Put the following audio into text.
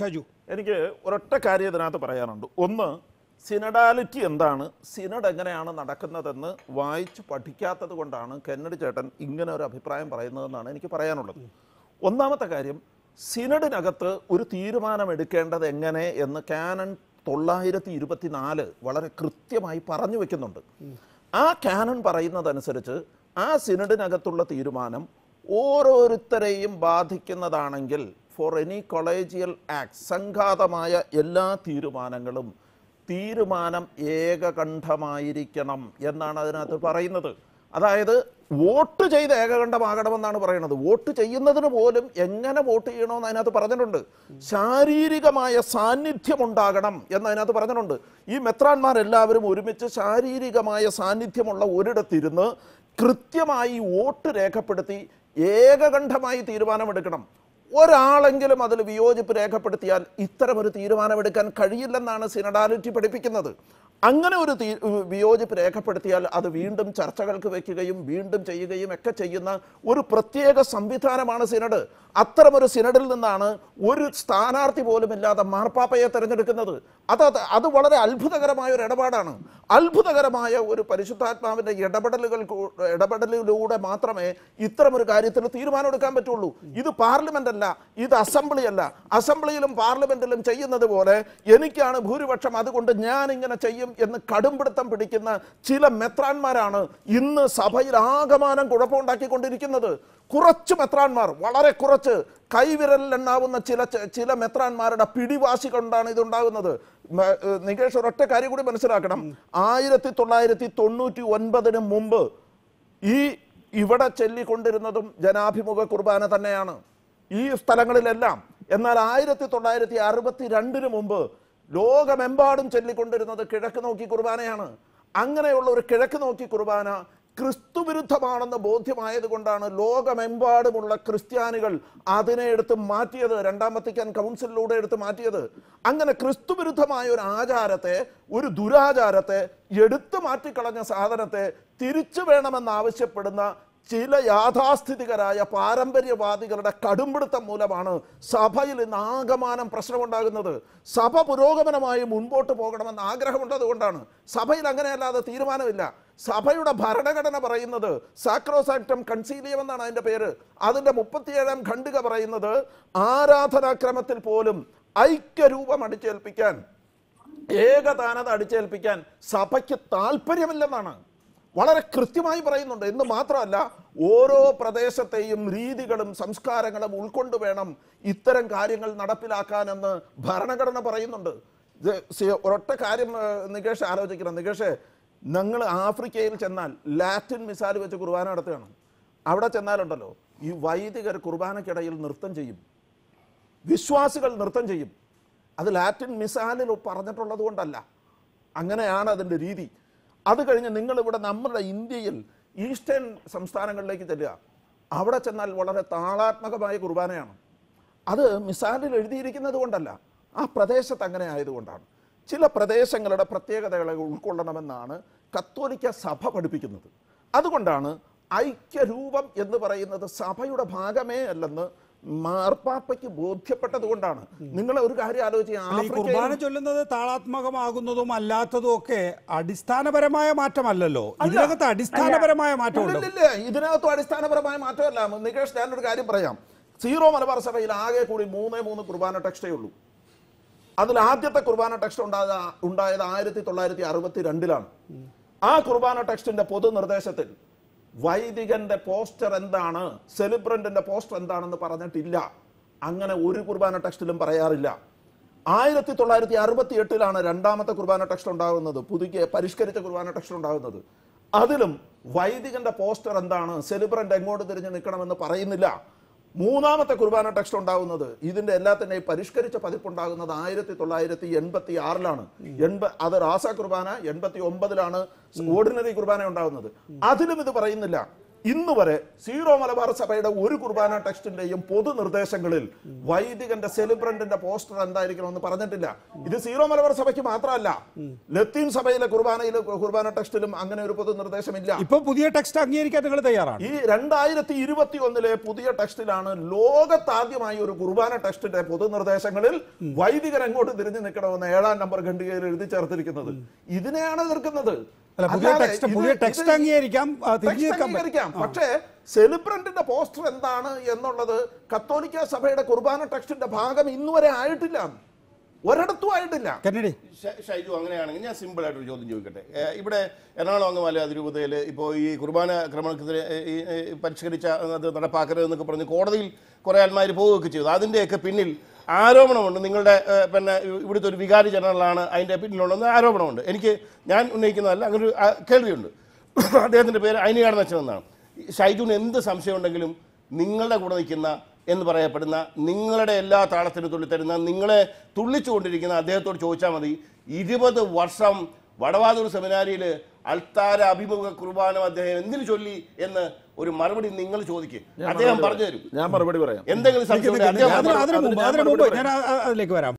ഷജു എനിക്ക് ഒരൊറ്റ കാര്യം ഇതിനകത്ത് പറയാനുണ്ട് ഒന്ന് സിനഡാലിറ്റി എന്താണ് സിനഡ് എങ്ങനെയാണ് നടക്കുന്നതെന്ന് വായിച്ച് പഠിക്കാത്തത് കൊണ്ടാണ് കെന്നഡി ചേട്ടൻ ഇങ്ങനെ ഒരു അഭിപ്രായം പറയുന്നതെന്നാണ് എനിക്ക് പറയാനുള്ളത് ഒന്നാമത്തെ കാര്യം സിനഡിനകത്ത് ഒരു തീരുമാനം എടുക്കേണ്ടത് എങ്ങനെ എന്ന് കാനൺ തൊള്ളായിരത്തി ഇരുപത്തിനാല് വളരെ കൃത്യമായി പറഞ്ഞു വെക്കുന്നുണ്ട് ആ കാനൺ പറയുന്നതനുസരിച്ച് ആ സിനഡിനകത്തുള്ള തീരുമാനം ഓരോരുത്തരെയും ബാധിക്കുന്നതാണെങ്കിൽ ഫോർ എനി കൊളേജിയൽ ആക്ട് സംഘാതമായ എല്ലാ തീരുമാനങ്ങളും തീരുമാനം ഏകകണ്ഠമായിരിക്കണം എന്നാണ് അതിനകത്ത് പറയുന്നത് അതായത് വോട്ട് ചെയ്ത് ഏകകണ്ഠമാകണമെന്നാണ് പറയുന്നത് വോട്ട് ചെയ്യുന്നതിന് പോലും എങ്ങനെ വോട്ട് ചെയ്യണമെന്ന് അതിനകത്ത് പറഞ്ഞിട്ടുണ്ട് ശാരീരികമായ സാന്നിധ്യം ഉണ്ടാകണം എന്ന് അതിനകത്ത് പറഞ്ഞിട്ടുണ്ട് ഈ മെത്രാന്മാരെല്ലാവരും ഒരുമിച്ച് ശാരീരികമായ സാന്നിധ്യമുള്ള ഒരിടത്തിരുന്ന് കൃത്യമായി വോട്ട് രേഖപ്പെടുത്തി ഏകകണ്ഠമായി തീരുമാനമെടുക്കണം ഒരാളെങ്കിലും അതിൽ വിയോജിപ്പ് രേഖപ്പെടുത്തിയാൽ ഇത്തരമൊരു തീരുമാനമെടുക്കാൻ കഴിയില്ലെന്നാണ് സിനഡാലിറ്റി പഠിപ്പിക്കുന്നത് അങ്ങനെ ഒരു തീ വിയോജിപ്പ് രേഖപ്പെടുത്തിയാൽ അത് വീണ്ടും ചർച്ചകൾക്ക് വെക്കുകയും വീണ്ടും ചെയ്യുകയും ഒക്കെ ചെയ്യുന്ന ഒരു പ്രത്യേക സംവിധാനമാണ് സിനഡ് അത്തരമൊരു സിനഡിൽ നിന്നാണ് ഒരു സ്ഥാനാർത്ഥി പോലും ഇല്ലാതെ മാർപ്പാപ്പയെ തിരഞ്ഞെടുക്കുന്നത് അത് അത് അത് വളരെ അത്ഭുതകരമായ ഒരു ഇടപാടാണ് അത്ഭുതകരമായ ഒരു പരിശുദ്ധാത്മാവിൻ്റെ ഇടപെടലുകൾ കൂ- ഇടപെടലിലൂടെ മാത്രമേ ഇത്തരമൊരു കാര്യത്തിന് തീരുമാനമെടുക്കാൻ പറ്റുള്ളൂ ഇത് പാർലമെന്റ് അല്ല ഇത് അസംബ്ലി അല്ല അസംബ്ലിയിലും പാർലമെന്റിലും ചെയ്യുന്നത് പോലെ എനിക്കാണ് ഭൂരിപക്ഷം അതുകൊണ്ട് ഞാൻ ഇങ്ങനെ ചെയ്യും എന്ന് കടുംപിടുത്തം പിടിക്കുന്ന ചില മെത്രാന്മാരാണ് ഇന്ന് സഭയിൽ ആകമാനം കുഴപ്പമുണ്ടാക്കിക്കൊണ്ടിരിക്കുന്നത് കുറച്ച് മെത്രാന്മാർ വളരെ കുറച്ച് കൈവിരലിൽ എണ്ണാവുന്ന ചില ചില മെത്രാന്മാരുടെ പിടിവാശി കൊണ്ടാണ് ഇതുണ്ടാകുന്നത് മ- ഏഹ് നികേഷ് ഒരൊറ്റ കാര്യം കൂടി മനസ്സിലാക്കണം ആയിരത്തി തൊള്ളായിരത്തി തൊണ്ണൂറ്റി ഒൻപതിന് മുമ്പ് ഈ ഇവിടെ ചൊല്ലിക്കൊണ്ടിരുന്നതും ജനാഭിമുഖ കുർബാന തന്നെയാണ് ഈ സ്ഥലങ്ങളിലെല്ലാം എന്നാൽ ആയിരത്തി തൊള്ളായിരത്തി അറുപത്തി രണ്ടിന് മുമ്പ് ലോകമെമ്പാടും ചൊല്ലിക്കൊണ്ടിരുന്നത് കിഴക്ക് നോക്കി കുർബാനയാണ് അങ്ങനെയുള്ള ഒരു കിഴക്ക് നോക്കി കുർബാന ക്രിസ്തുവിരുദ്ധമാണെന്ന് ബോധ്യമായത് കൊണ്ടാണ് ലോകമെമ്പാടുമുള്ള ക്രിസ്ത്യാനികൾ അതിനെ എടുത്ത് മാറ്റിയത് രണ്ടാം വത്തിക്കാൻ കൗൺസിലിലൂടെ എടുത്ത് മാറ്റിയത് അങ്ങനെ ക്രിസ്തുവിരുദ്ധമായ ഒരു ആചാരത്തെ ഒരു ദുരാചാരത്തെ എടുത്തു മാറ്റിക്കളഞ്ഞ സാധനത്തെ തിരിച്ചു വേണമെന്നാവശ്യപ്പെടുന്ന ചില യാഥാസ്ഥിതികരായ പാരമ്പര്യവാദികളുടെ കടുംപിടുത്തം മൂലമാണ് സഭയിൽ ഇന്ന് ആകമാനം പ്രശ്നമുണ്ടാകുന്നത് സഭ പുരോഗമനമായി മുൻപോട്ട് പോകണമെന്ന് ആഗ്രഹമുള്ളത് കൊണ്ടാണ് സഭയിൽ അങ്ങനെയല്ലാതെ തീരുമാനമില്ല സഭയുടെ ഭരണഘടന പറയുന്നത് സാക്രോസാക്ടം കൺസീലിയം എന്നാണ് അതിൻ്റെ പേര് അതിൻ്റെ മുപ്പത്തിയേഴാം ഖണ്ഡിക പറയുന്നത് ആരാധനാക്രമത്തിൽ പോലും ഐക്യരൂപം അടിച്ചേൽപ്പിക്കാൻ ഏകതാനത അടിച്ചേൽപ്പിക്കാൻ സഭയ്ക്ക് താല്പര്യമില്ലെന്നാണ് വളരെ കൃത്യമായി പറയുന്നുണ്ട് എന്ന് മാത്രമല്ല ഓരോ പ്രദേശത്തെയും രീതികളും സംസ്കാരങ്ങളും ഉൾക്കൊണ്ട് വേണം ഇത്തരം കാര്യങ്ങൾ നടപ്പിലാക്കാനെന്ന് ഭരണഘടന പറയുന്നുണ്ട് ഇത് സി- ഒരൊറ്റ കാര്യം ഏഹ്, നികേഷ് ആലോചിക്കണം നികേഷ് ഞങ്ങൾ ആഫ്രിക്കയിൽ ചെന്നാൽ ലാറ്റിൻ മിസാൽ വെച്ച് കുർബാന നടത്തുകയാണ് അവിടെ ചെന്നാലുണ്ടല്ലോ ഈ വൈദികർ കുർബാനയ്ക്കിടയിൽ നൃത്തം ചെയ്യും വിശ്വാസികൾ നൃത്തം ചെയ്യും അത് ലാറ്റിൻ മിസാലിൽ പറഞ്ഞിട്ടുള്ളത് കൊണ്ടല്ല അങ്ങനെയാണ് അതിൻ്റെ രീതി അത് കഴിഞ്ഞ് നിങ്ങളിവിടെ നമ്മുടെ ഇന്ത്യയിൽ ഈസ്റ്റേൺ സംസ്ഥാനങ്ങളിലേക്ക് ചെല്ലുക അവിടെ ചെന്നാൽ വളരെ താളാത്മകമായ കുർബാനയാണ് അത് മിസാലിൽ എഴുതിയിരിക്കുന്നത് കൊണ്ടല്ല ആ പ്രദേശത്ത് അങ്ങനെ ആയതുകൊണ്ടാണ് ചില പ്രദേശങ്ങളുടെ പ്രത്യേകതകളെ ഉൾക്കൊള്ളണമെന്നാണ് കത്തോലിക്ക സഭ പഠിപ്പിക്കുന്നത് അതുകൊണ്ടാണ് ഐക്യരൂപം എന്ന് പറയുന്നത് സഭയുടെ ഭാഗമേ അല്ലെന്ന് മാർപ്പാപ്പയ്ക്ക് ബോധ്യപ്പെട്ടത് കൊണ്ടാണ് നിങ്ങൾ ഒരു കാര്യം ആലോചിച്ച് അല്ല, ഈ കുർബാന ചൊല്ലുന്നത് താളാത്മകമാകുന്നതും അല്ലാത്തതും ഒക്കെ അടിസ്ഥാനപരമായ മാറ്റമല്ലല്ലോ ഇതിനകത്ത് അടിസ്ഥാനപരമായ മാറ്റമുണ്ട് ഇല്ലില്ല ഇതിനകത്തും അടിസ്ഥാനപരമായ മാറ്റമല്ല നികേഷ് ഞാനൊരു കാര്യം പറയാം സീറോ മലബാർ സഭയിൽ ആകെ കൂടി മൂന്നേ മൂന്ന് കുർബാന ടെക്സ്റ്റേ ഉള്ളൂ അതിൽ ആദ്യത്തെ കുർബാന ടെക്സ്റ്റ് ഉണ്ടായത് ഉണ്ടായത് ആയിരത്തി തൊള്ളായിരത്തി അറുപത്തി രണ്ടിലാണ് ആ കുർബാന ടെക്സ്റ്റിന്റെ പൊതു നിർദ്ദേശത്തിൽ വൈദികന്റെ പോസ്റ്റർ എന്താണ് സെലിബ്രന്റിന്റെ പോസ്റ്റർ എന്താണെന്ന് പറഞ്ഞിട്ടില്ല അങ്ങനെ ഒരു കുർബാന ടെക്സ്റ്റിലും പറയാറില്ല ആയിരത്തി തൊള്ളായിരത്തി അറുപത്തി എട്ടിലാണ് രണ്ടാമത്തെ കുർബാന ടെക്സ്റ്റ് ഉണ്ടാകുന്നത് പുതുക്കിയ പരിഷ്കരിച്ച കുർബാന ടെക്സ്റ്റ് ഉണ്ടാകുന്നത് അതിലും വൈദികന്റെ പോസ്റ്റർ എന്താണ് സെലിബ്രന്റ് എങ്ങോട്ട് തിരിഞ്ഞ് നിൽക്കണമെന്ന് പറയുന്നില്ല മൂന്നാമത്തെ കുർബാന ടെക്സ്റ്റ് ഉണ്ടാകുന്നത് ഇതിന്റെ എല്ലാത്തിന്റെയും പരിഷ്കരിച്ച പതിപ്പുണ്ടാകുന്നത് ആയിരത്തി തൊള്ളായിരത്തി എൺപത്തി ആറിലാണ് എൺപ അത് റാസ കുർബാന എൺപത്തി ഒമ്പതിലാണ് ഓർഡിനറി കുർബാന ഉണ്ടാകുന്നത് അതിലും ഇത് പറയുന്നില്ല ഇന്ന് വരെ സീറോ മലബാർ സഭയുടെ ഒരു കുർബാന ടെക്സ്റ്റിന്റെയും പൊതു നിർദ്ദേശങ്ങളിൽ വൈദികന്റെ സെലിബ്രന്റിന്റെ പോസ്റ്റർ എന്തായിരിക്കണമെന്ന് പറഞ്ഞിട്ടില്ല ഇത് സീറോ മലബാർ സഭയ്ക്ക് മാത്രമല്ല ലത്തീൻ സഭയിലെ കുർബാനയിലെ കുർബാന ടെക്സ്റ്റിലും അങ്ങനെ ഒരു പൊതു നിർദ്ദേശമില്ല ഇപ്പൊ പുതിയ ടെക്സ്റ്റ് അംഗീകരിക്കാൻ നിങ്ങൾ തയ്യാറാണ് ഈ രണ്ടായിരത്തി ഇരുപത്തി ഒന്നിലെ പുതിയ ടെക്സ്റ്റിലാണ് ലോകത്താദ്യമായി ഒരു കുർബാന ടെക്സ്റ്റിന്റെ പൊതുനിർദ്ദേശങ്ങളിൽ വൈദികൻ എങ്ങോട്ട് തിരിഞ്ഞു നിൽക്കണമെന്ന് ഏഴാം നമ്പർ ഖണ്ഡികയിൽ എഴുതി ചേർത്തിരിക്കുന്നത് ഇതിനെയാണ് എതിർക്കുന്നത് അല്ല പുതിയ അല്ലാതെ ടെക്സ്റ്റ് ഇത് പുതിയ ഇത് ടെക്സ്റ്റ് അംഗീകരിക്കാം ആ, ടെക്സ്റ്റ് തിരിഞ്ഞു നിൽക്കാൻ പറ്റും. അംഗീകരിക്കാം പക്ഷേ സെലിബ്രന്റിന്റെ പോസ്റ്റർ എന്താണ് എന്നുള്ളത് കത്തോലിക്ക സഭയുടെ കുർബാന ടെക്സ്റ്റിന്റെ ഭാഗം ഇന്നുവരെ ആയിട്ടില്ല ഒരിടത്തും ആയിട്ടില്ല കെന്നഡി ഷ- ഷൈജു അങ്ങനെയാണെങ്കിൽ ഞാൻ സിമ്പിൾ ആയിട്ടൊരു ചോദ്യം ചോദിക്കട്ടെ ഏ, ഇവിടെ എറണാകുളം അങ്കമാലി അതിരൂപതയിൽ ഇപ്പോൾ ഈ കുർബാന ക്രമണക്കെതിരെ ഏ, ഈ, ഏ, പരിഷ്കരിച്ച അത് നടപ്പാക്കരുത് എന്നൊക്കെ പറഞ്ഞ് കോടതിയിൽ കുറേ ആൾമാർ പോവുകയൊക്കെ ചെയ്തു അതിൻ്റെയൊക്കെ പിന്നിൽ ആരോപണമുണ്ട് നിങ്ങളുടെ ഏ, പിന്നെ ഇവിടുത്തെ ഒരു വികാരി ജനറലാണ് അതിൻ്റെ പിന്നിലുണ്ടെന്ന് ആരോപണമുണ്ട് എനിക്ക് ഞാൻ ഉന്നയിക്കുന്നതല്ല അങ്ങനെ ഒരു ആ, കേൾവിയുണ്ട് അദ്ദേഹത്തിൻ്റെ പേര് അയിനിയാട് അച്ഛൻ എന്നാണ് ഷൈജുവിന് എന്ത് സംശയം ഉണ്ടെങ്കിലും നിങ്ങളുടെ കൂടെ നിൽക്കുന്ന എന്ന് പറയപ്പെടുന്ന നിങ്ങളുടെ എല്ലാ താളത്തിനും തുള്ളിത്തരുന്ന നിങ്ങളെ തുള്ളിച്ചുകൊണ്ടിരിക്കുന്ന അദ്ദേഹത്തോട് ചോദിച്ചാൽ മതി ഇരുപത് വർഷം വടവാതൂർ സെമിനാരിയിൽ അൾത്താര അഭിമുഖ കുർബാന അദ്ദേഹം എന്തിനു ചൊല്ലി എന്ന് ഒരു മറുപടി നിങ്ങൾ ചോദിക്കും അദ്ദേഹം പറഞ്ഞു തരും ഞാൻ മറുപടി പറയാം എന്തെങ്കിലും സംശയം ഉണ്ടെങ്കിൽ അദ്ദേഹം അതിന് മറുപടി- അതിന് മുമ്പ് ഞാൻ അതിന് മുമ്പ് മറുപടി ഞാൻ ആ- ആ- അതിലേക്ക് വരാം